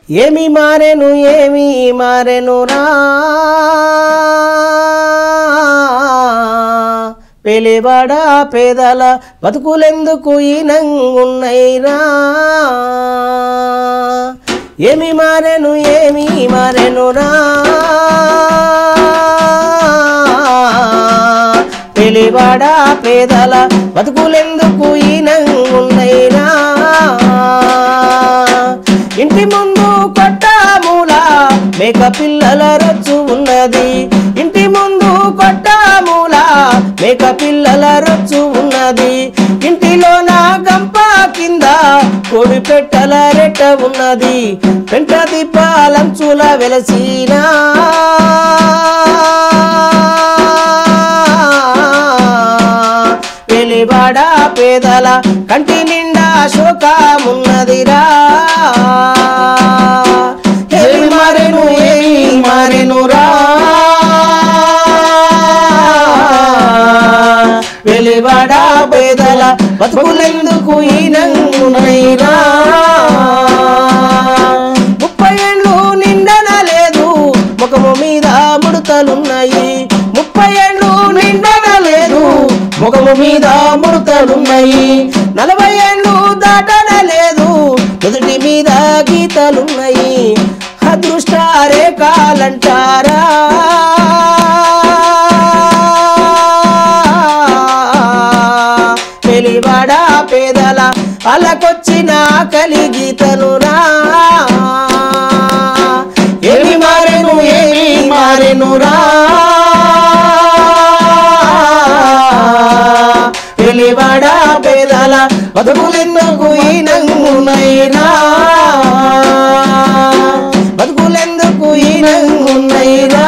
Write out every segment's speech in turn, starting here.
ఏమి మారెను ఏమి మారెను రా పెలివాడ పేదల బతుకులెందుకు ఈనంగున్నైరా ఏమి మారెను ఏమి మారెను రా పెలివాడ పేదల బతుకులెందుకు ఈనంగున్నైరా ఇంటి ముందు కొట్టామూల మేక పిల్లల రొచ్చు ఉన్నది ఇంటి ముందు కొట్టామూల మేక పిల్లల రొచ్చు ఉన్నది ఇంటిలో నా గంప కింద కోడి పెట్టల రెట్ట ఉన్నది పెంట దీపాలంచుల వెలసినా వెలివాడ పేదల కంటి నిండా శోకమున్నదిరా ఏమి మారెను ఏమి మారెనురా వెలివాడ పేదల బతుకులెందుకు ఈనంగునైరా ముప్పై ఏళ్ళు నిండన లేదు ముఖము మీద ముడతలున్నాయి ముప్పై ఏళ్ళు నిండన లేదు ముఖము మీద ముడతలున్నాయి నలభై ఏళ్ళు దాటన లేదు ఎదుటి మీద గీతలున్నాయి అదృష్ట రేఖాలంటారా పెలివాడ పేదల అలకొచ్చిన కలిగీతనురా ఏమి మారెను ఏమి మారెనురా వెలివాడ పేదల బతుకులెందుకు ఈనంగునైనా బతుకులెందుకు ఈనంగునైనా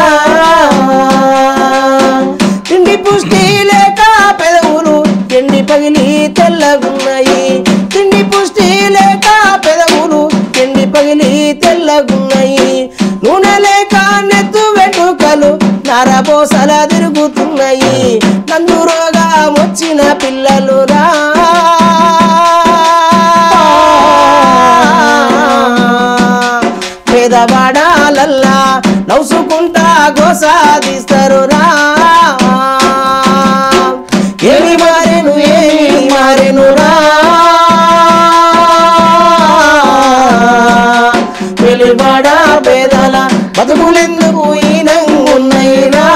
తిండి పుష్టి లేక పెదవులు ఎండి పగిలి తెల్లగున్నాయి తిండి పుష్టి లేక పెదవులు ఎండి పగిలి తెల్లగున్నాయి నూనె లేక నెత్తు వెంట్రుకలు నరబోసల తిరుగుతున్నాయి నందు రోగం వచ్చిన పిల్లలు రా పేదవాడాలల్లా నవ్వుకుంటా గోసాదిస్తారు రా ఏమి మారెను ఏమి మారెను రా వెలువడ పేదల బతుకులెందుకు ఈనంగున్నైరా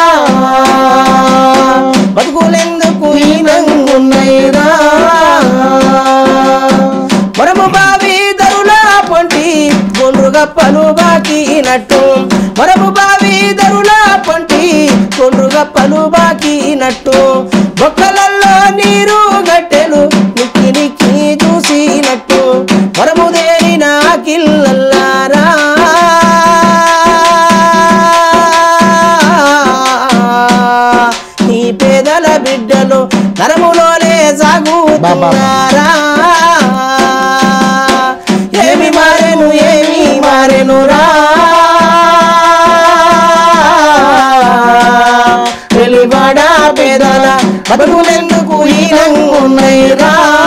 బతుకులెందుకు ఈనంగున్నైరా మరము బావి దరుల పొంటి కొండ్రుగప్పలు బాకినట్టు మరము బావి దరుల పొంటి కొండ్రుగప్పలు బాకినట్టు బొక్కలల్లో నీరు గట్టెలు నిక్కి నిక్కి చూసినట్టు మరము దేరిన కిల్లల్లారా ఈ పేదల బిడ్డలు నరములోనే సాగుతున్నారా ఏమి మారెను ఏమి మారెను రా వెలివాడ పేదల బతుకులెందుకు ఈనంగున్నైరా